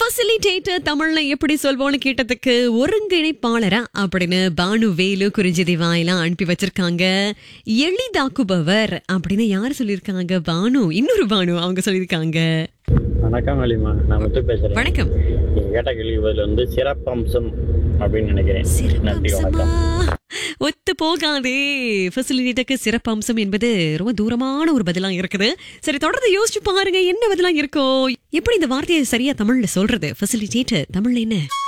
facilitator தமிழ்ல எப்படி சொல்வோன்னு கேட்டதுக்கு ஒருங்கிணைப்பாளரா அப்படின்னு பானு வேலு குறிஞ்சிதி வாயிலாம் அனுப்பி வச்சிருக்காங்க எளிதாக்குபவர் அப்படின்னு யார் சொல்லியிருக்காங்க பானு இன்னொரு பானு அவங்க சொல்லியிருக்காங்க வணக்கம் வலிமா நான் முத்து பேசுறேன் வணக்கம் நீங்க கேட்ட கேள்வி பதில் வந்து சிறப்பம்சம் அப்படின்னு நினைக்கிறேன் நன்றி சிறப்பம்சமா வணக்கம் ஒத்து போகாதே ஃபெசிலிட்டேட்டருக்கு சிறப்பம்சம் என்பது ரொம்ப தூரமான ஒரு பதிலா இருக்குது சரி தொடர்ந்து யோசிச்சு பாருங்க என்ன பதிலா இருக்கோ எப்படி இந்த வார்த்தையை சரியா தமிழ்ல சொல்றது ஃபெசிலிட்டேட்டர் தமிழ்ல என்ன